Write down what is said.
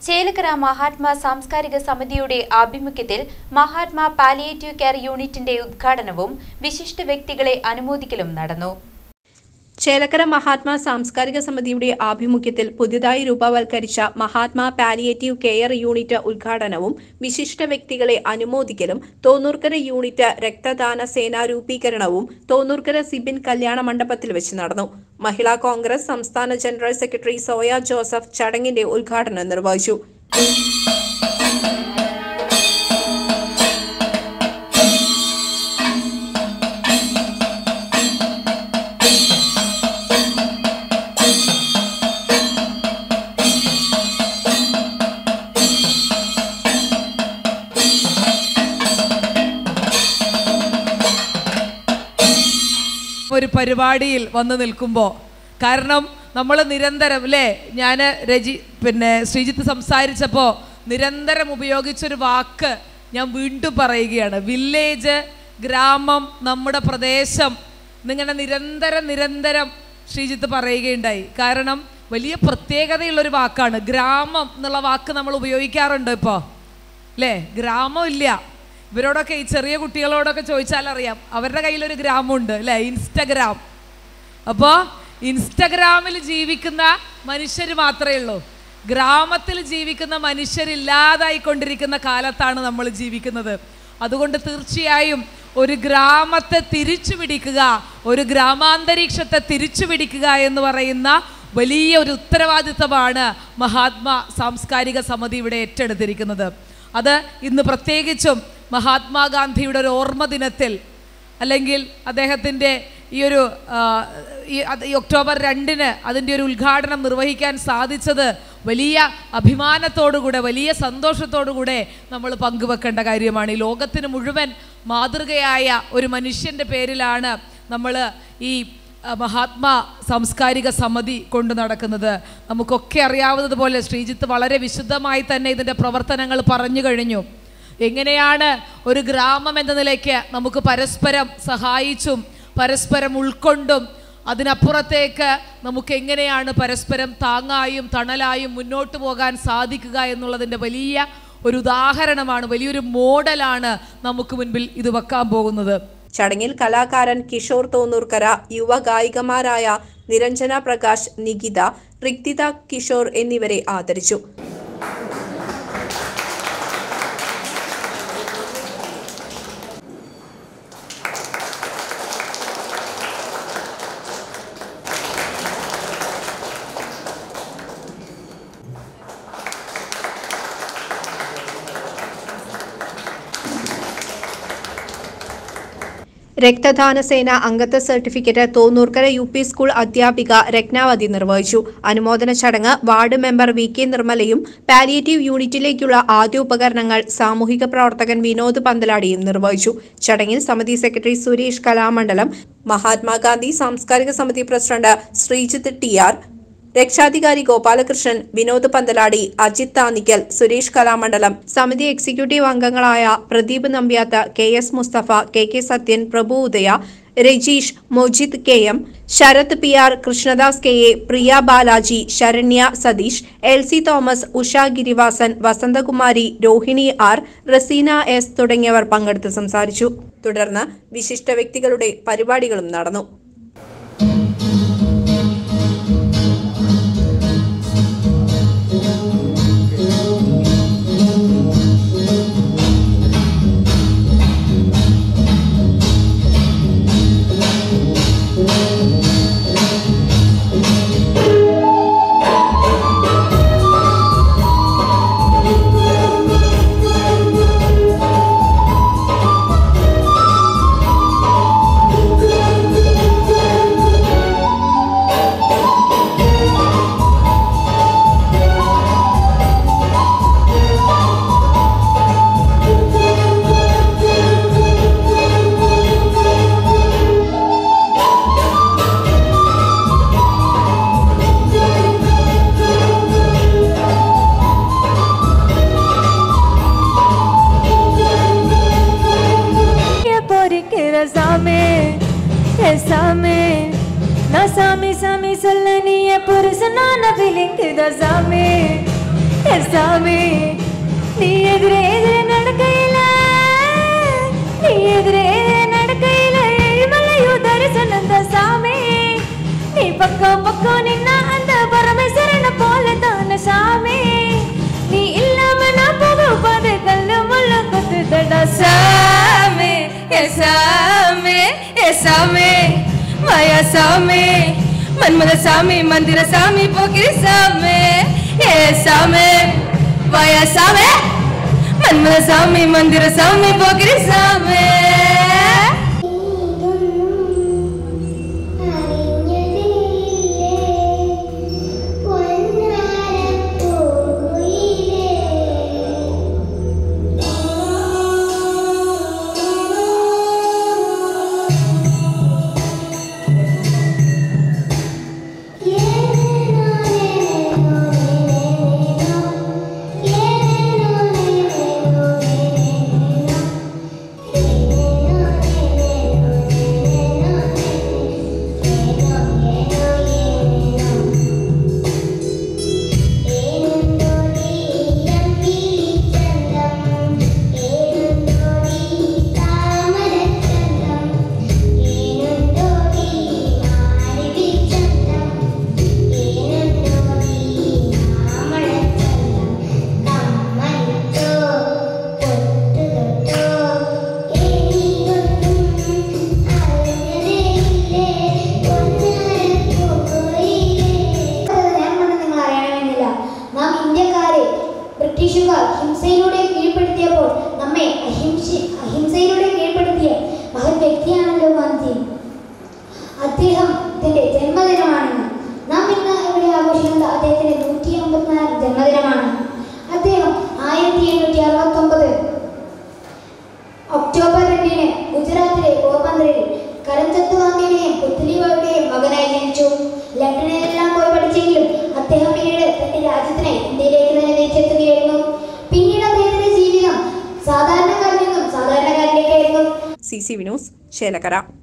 ചേലക്കര മഹാത്മാ സാംസ്കാരിക സമിതിയുടെ ആഭിമുഖ്യത്തിൽ മഹാത്മാ പാലിയേറ്റീവ് കെയർ യൂണിറ്റിന്റെ ഉദ്ഘാടനവും വിശിഷ്ട വ്യക്തികളെ അനുമോദിക്കലും നടന്നു ചേലക്കര മഹാത്മാ സാംസ്കാരിക സമിതിയുടെ ആഭിമുഖ്യത്തിൽ പുതിയതായി രൂപവൽക്കരിച്ച മഹാത്മാ പാലിയേറ്റീവ് കെയർ യൂണിറ്റ് ഉദ്ഘാടനവും വിശിഷ്ട വ്യക്തികളെ അനുമോദിക്കലും തോന്നൂർക്കര യൂണിറ്റ് രക്തദാന സേന രൂപീകരണവും തോന്നൂർക്കര സിബിൻ കല്യാണ മണ്ഡപത്തിൽ വെച്ച് നടന്നു മഹിളാ കോൺഗ്രസ് സംസ്ഥാന ജനറൽ സെക്രട്ടറി സോയ ജോസഫ് ചടങ്ങിന്റെ ഉദ്ഘാടനം നിർവഹിച്ചു ഒരു പരിപാടിയിൽ വന്ന് നിൽക്കുമ്പോൾ കാരണം നമ്മൾ നിരന്തരം അല്ലേ ഞാൻ രജി പിന്നെ ശ്രീജിത്ത് സംസാരിച്ചപ്പോൾ നിരന്തരം ഉപയോഗിച്ചൊരു വാക്ക് ഞാൻ വീണ്ടും പറയുകയാണ് വില്ലേജ് ഗ്രാമം നമ്മുടെ പ്രദേശം എന്നിങ്ങനെ നിരന്തരം നിരന്തരം ശ്രീജിത്ത് പറയുകയുണ്ടായി കാരണം വലിയ പ്രത്യേകതയുള്ളൊരു വാക്കാണ് ഗ്രാമം എന്നുള്ള വാക്ക് നമ്മൾ ഉപയോഗിക്കാറുണ്ട് ഇപ്പോൾ അല്ലേ ഗ്രാമം ഇല്ല ഇവരോടൊക്കെ ഈ ചെറിയ കുട്ടികളോടൊക്കെ ചോദിച്ചാൽ അറിയാം അവരുടെ കയ്യിലൊരു ഗ്രാമമുണ്ട് അല്ലേ ഇൻസ്റ്റഗ്രാം അപ്പോൾ ഇൻസ്റ്റഗ്രാമിൽ ജീവിക്കുന്ന മനുഷ്യർ മാത്രമേ ഉള്ളൂ ഗ്രാമത്തിൽ ജീവിക്കുന്ന മനുഷ്യരില്ലാതായിക്കൊണ്ടിരിക്കുന്ന കാലത്താണ് നമ്മൾ ജീവിക്കുന്നത് അതുകൊണ്ട് തീർച്ചയായും ഒരു ഗ്രാമത്തെ തിരിച്ചു പിടിക്കുക ഒരു ഗ്രാമാന്തരീക്ഷത്തെ തിരിച്ചു പിടിക്കുക എന്ന് പറയുന്ന വലിയ ഒരു ഉത്തരവാദിത്തമാണ് മഹാത്മാ സാംസ്കാരിക സമിതി ഇവിടെ ഏറ്റെടുത്തിരിക്കുന്നത് അത് ഇന്ന് പ്രത്യേകിച്ചും മഹാത്മാഗാന്ധിയുടെ ഒരു ഓർമ്മ ദിനത്തിൽ അല്ലെങ്കിൽ അദ്ദേഹത്തിൻ്റെ ഈ ഒരു ആ, ഈ അത് ഈ ഒക്ടോബർ രണ്ടിന് അതിൻ്റെ ഒരു ഉദ്ഘാടനം നിർവഹിക്കാൻ സാധിച്ചത് വലിയ അഭിമാനത്തോടുകൂടെ വലിയ സന്തോഷത്തോടുകൂടെ നമ്മൾ പങ്കുവെക്കേണ്ട കാര്യമാണ് ഈ ലോകത്തിന് മുഴുവൻ മാതൃകയായ ഒരു മനുഷ്യൻ്റെ പേരിലാണ് നമ്മൾ ഈ ആ, മഹാത്മാ സാംസ്കാരിക സമിതി കൊണ്ടു നടക്കുന്നത് നമുക്കൊക്കെ അറിയാവുന്നതുപോലെ ശ്രീജിത്ത് വളരെ വിശുദ്ധമായി തന്നെ ഇതിൻ്റെ പ്രവർത്തനങ്ങൾ പറഞ്ഞു കഴിഞ്ഞു എങ്ങനെയാണ് ഒരു ഗ്രാമം എന്ന നിലയ്ക്ക് നമുക്ക് പരസ്പരം സഹായിച്ചും പരസ്പരം ഉൾക്കൊണ്ടും അതിനപ്പുറത്തേക്ക് നമുക്ക് എങ്ങനെയാണ് പരസ്പരം താങ്ങായും തണലായും മുന്നോട്ട് പോകാൻ സാധിക്കുക എന്നുള്ളതിൻ്റെ വലിയ ഒരു ഉദാഹരണമാണ് വലിയൊരു മോഡലാണ് നമുക്ക് മുൻപിൽ ഇത് വെക്കാൻ പോകുന്നത് ചടങ്ങിൽ കലാകാരൻ കിഷോർ തോന്നൂർക്കര യുവ ഗായികമാരായ നിരഞ്ജന പ്രകാശ് നികിത റിക്തിത കിഷോർ എന്നിവരെ ആദരിച്ചു രക്തദാന സേന അംഗത്വ certificate Thonnoorkara U P school അധ്യാപിക രത്നാവതി നിർവഹിച്ചു അനുമോദന ചടങ്ങ് വാർഡ് മെമ്പർ വി കെ നിർമ്മലയും പാലിയേറ്റീവ് യൂണിറ്റിലേക്കുള്ള ആദ്യ ഉപകരണങ്ങൾ സാമൂഹിക പ്രവർത്തകൻ വിനോദ് പന്തലാടിയും നിർവഹിച്ചു ചടങ്ങിൽ സമിതി സെക്രട്ടറി സുരേഷ് കലാമണ്ഡലം മഹാത്മാഗാന്ധി സാംസ്കാരിക സമിതി പ്രസിഡന്റ് ശ്രീജിത്ത് ടി ആർ രക്ഷാധികാരി ഗോപാലകൃഷ്ണൻ വിനോദ് പന്തലാടി അജിത് താനിക്കൽ സുരേഷ് കലാമണ്ഡലം സമിതി എക്സിക്യൂട്ടീവ് അംഗങ്ങളായ Pradeep Nambiath K S Mustafa K K Sathyan Prabhu Udaya Rajeesh Mojith K M Sarath P R Krishnadas K A Priya Balaji Saranya Satheesh L C Thomas Usha Girivasan Vasanthakumari Rohini R Raseena S തുടങ്ങിയവർ പങ്കെടുത്ത് സംസാരിച്ചു തുടർന്ന് വിശിഷ്ട വ്യക്തികളുടെ പരിപാടികളും നടന്നു Ya porque rasame, esame, nasami sami salani ya purusana na feeling da same. സാമി നീ എതിരെ എതിരെ നടക്കയില്ല നീ എതിരെ നടക്കയില്ല ഏഴുമലയു ദർശനന്ത സാമി നീ പക്കം പക്കം നിന്ന அந்த பரமேஸ்வரன போல தான சாமி நீ இல்லாம நான் போக பாது கல்லு முள்ள குத்து தடா சாமி ஏ சாமி ஏ சாமி மாயா சாமி மன்மத சாமி மந்திர சாமி போக்கிரி சாமி ஏ சாமி மாயா சாமி மன்மத சாமி மந்திர சாமி போக்கிரி சாமி ഞാനെന്ന് നിങ്ങൾ അറിയണമെന്നില്ല നാം ഇന്ത്യക്കാരെ ബ്രിട്ടീഷുകാർ ഹിംസയിലൂടെ കീഴ്പ്പെടുത്തിയപ്പോൾ നമ്മെ അഹിംസ അഹിംസയിലൂടെ കീഴ്പ്പെടുത്തിയ മഹത് വ്യക്തിയാണല്ലോ ഗാന്ധി അദ്ദേഹത്തിന്റെ ജന്മദിനമാണെന്ന് നാം ഇന്ന് ഇവിടെ ആഘോഷിക്കുന്നത് അദ്ദേഹത്തിന്റെ നൂറ്റി അമ്പത്തിനാലാം ജന്മദിനമാണ് അദ്ദേഹം ആയിരത്തി എണ്ണൂറ്റി അറുപത്തി ഒമ്പത് ഒക്ടോബർ രണ്ടിന് ഗുജറാത്തിലെ പോർബന്തറിൽ കരംചന്ദ് ഗാന്ധിയുടെയും പുത്ലിബായിയുടെയും മകനായി ജനിച്ചു ലണ്ടനിലെല്ലാം പോയി പഠിച്ചെങ്കിലും അദ്ദേഹം പിന്നീട് തന്റെ രാജ്യത്തിനായി ഇന്ത്യയിലേക്ക് തന്നെ തിരിച്ചെത്തുകയായിരുന്നു പിന്നീട് അദ്ദേഹത്തിന്റെ ജീവിതം സാധാരണക്കാരിൽ നിന്നും സാധാരണക്കാരിലേക്കായിരുന്നു സി സി വിനോസ് ചേലക്കര